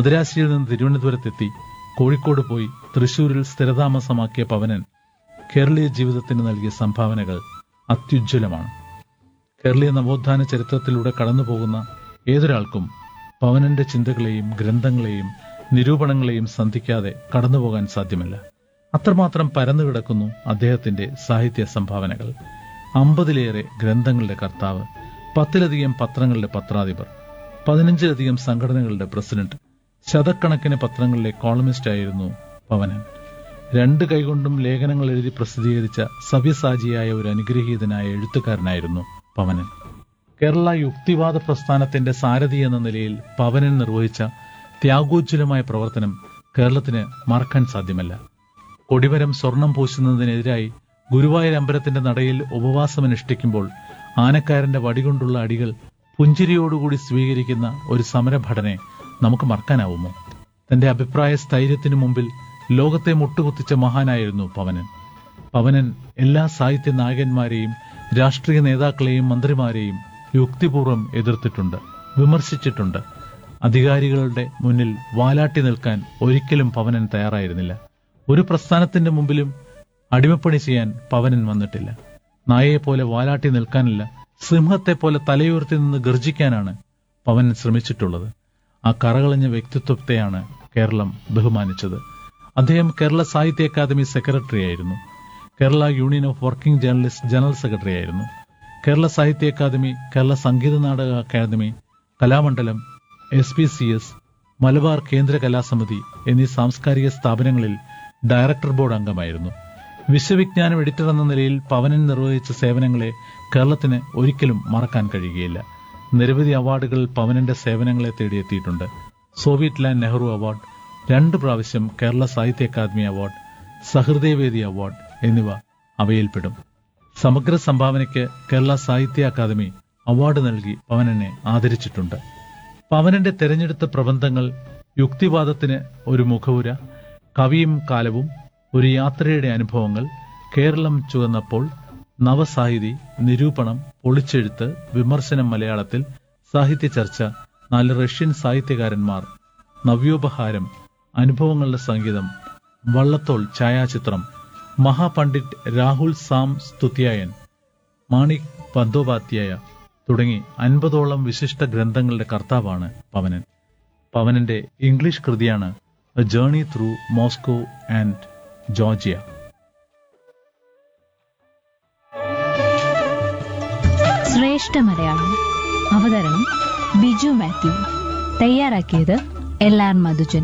മദ്രാശിയിൽ നിന്ന് തിരുവനന്തപുരത്തെത്തി കോഴിക്കോട് പോയി തൃശൂരിൽ സ്ഥിരതാമസമാക്കിയ പവനൻ കേരളീയ ജീവിതത്തിന് നൽകിയ സംഭാവനകൾ അത്യുജ്വലമാണ് കേരളീയ നവോത്ഥാന ചരിത്രത്തിലൂടെ കടന്നുപോകുന്ന ഏതൊരാൾക്കും പവനന്റെ ചിന്തകളെയും ഗ്രന്ഥങ്ങളെയും നിരൂപണങ്ങളെയും സന്ധിക്കാതെ കടന്നുപോകാൻ സാധ്യമല്ല അത്രമാത്രം പരന്നു കിടക്കുന്നു അദ്ദേഹത്തിന്റെ സാഹിത്യ സംഭാവനകൾ അമ്പതിലേറെ ഗ്രന്ഥങ്ങളുടെ കർത്താവ് പത്തിലധികം പത്രങ്ങളുടെ പത്രാധിപർ പതിനഞ്ചിലധികം സംഘടനകളുടെ പ്രസിഡന്റ് ശതക്കണക്കിന് പത്രങ്ങളിലെ കോളമിസ്റ്റ് ആയിരുന്നു പവനൻ രണ്ട് കൈകൊണ്ടും ലേഖനങ്ങൾ എഴുതി പ്രസിദ്ധീകരിച്ച സവ്യസാചിയായ ഒരു അനുഗ്രഹീതനായ എഴുത്തുകാരനായിരുന്നു പവനൻ കേരള യുക്തിവാദ പ്രസ്ഥാനത്തിന്റെ സാരഥി എന്ന നിലയിൽ പവനൻ നിർവഹിച്ച ത്യാഗോജ്വലമായ പ്രവർത്തനം കേരളത്തിന് മറക്കാൻ സാധ്യമല്ല കൊടിമരം സ്വർണം പൂശുന്നതിനെതിരായി ഗുരുവായൂർ അമ്പലത്തിന്റെ നടയിൽ ഉപവാസമനുഷ്ഠിക്കുമ്പോൾ ആനക്കാരന്റെ വടികൊണ്ടുള്ള അടികൾ പുഞ്ചിരിയോടുകൂടി സ്വീകരിക്കുന്ന ഒരു സമരഭടനെ നമുക്ക് മറക്കാനാവുമോ തന്റെ അഭിപ്രായ സ്ഥൈര്യത്തിനു മുമ്പിൽ ലോകത്തെ മുട്ടുകുത്തിച്ച മഹാനായിരുന്നു പവനൻ പവനൻ എല്ലാ സാഹിത്യ നായകന്മാരെയും രാഷ്ട്രീയ നേതാക്കളെയും മന്ത്രിമാരെയും യുക്തിപൂർവ്വം എതിർത്തിട്ടുണ്ട് വിമർശിച്ചിട്ടുണ്ട് അധികാരികളുടെ മുന്നിൽ വാലാട്ടി നിൽക്കാൻ ഒരിക്കലും പവനൻ തയ്യാറായിരുന്നില്ല ഒരു പ്രസ്ഥാനത്തിന്റെ മുമ്പിലും അടിമപ്പണി ചെയ്യാൻ പവനൻ വന്നിട്ടില്ല നായയെപ്പോലെ വാലാട്ടി നിൽക്കാനില്ല സിംഹത്തെ പോലെ തലയുയർത്തി നിന്ന് ഗർജിക്കാനാണ് പവനൻ ശ്രമിച്ചിട്ടുള്ളത് ആ കറകളഞ്ഞ വ്യക്തിത്വത്തെയാണ് കേരളം ബഹുമാനിച്ചത് അദ്ദേഹം കേരള സാഹിത്യ അക്കാദമി സെക്രട്ടറി ആയിരുന്നു Kerala union of working journalist general secretary ആയിരുന്നു Kerala Sahitya academy Kerala Sangeetha Nataka academy Kalamandalam S P C S Malabar Kendra Kalasamithi എന്നീ സാംസ്കാരിക സ്ഥാപനങ്ങളിൽ ഡയറക്ടർ ബോർഡ് അംഗമായിരുന്നു വിശ്വവിജ്ഞാനം എഡിറ്റർ എന്ന നിലയിൽ പവനൻ നിർവഹിച്ച സേവനങ്ങളെ കേരളത്തിന് ഒരിക്കലും മറക്കാൻ കഴിയുകയില്ല നിരവധി അവാർഡുകൾ പവനന്റെ സേവനങ്ങളെ തേടിയെത്തിയിട്ടുണ്ട് സോവിയറ്റ് ലാൻഡ് നെഹ്റു അവാർഡ് രണ്ട് പ്രാവശ്യം Kerala Sahitya academy award സഹൃദയവേദി award എന്നിവ അവയിൽപ്പെടും സമഗ്ര സംഭാവനയ്ക്ക് കേരള സാഹിത്യ അക്കാദമി അവാർഡ് നൽകി പവനനെ ആദരിച്ചിട്ടുണ്ട് പവനന്റെ തെരഞ്ഞെടുത്ത പ്രബന്ധങ്ങൾ യുക്തിവാദത്തിന് ഒരു മുഖവുര കവിയും കാലവും ഒരു യാത്രയുടെ അനുഭവങ്ങൾ കേരളം ചുവന്നപ്പോൾ നവസാഹിതി നിരൂപണം പൊളിച്ചെഴുത്ത് വിമർശനം മലയാളത്തിൽ സാഹിത്യ ചർച്ച നാല് റഷ്യൻ സാഹിത്യകാരന്മാർ നവ്യോപഹാരം അനുഭവങ്ങളുടെ സംഗീതം വള്ളത്തോൾ ഛായാചിത്രം മഹാപണ്ഡിറ്റ് രാഹുൽ സാം സ്തുത്യായൻ മാണിക് ബന്ദോപാധ്യായ തുടങ്ങി അൻപതോളം വിശിഷ്ട ഗ്രന്ഥങ്ങളുടെ കർത്താവാണ് പവനൻ പവനന്റെ ഇംഗ്ലീഷ് കൃതിയാണ് a journey through Moscow and Georgia ശ്രേഷ്ഠ മലയാളം അവതരണം ബിജു മാത്യു തയ്യാറാക്കിയത് എൽ ആർ മധുജൻ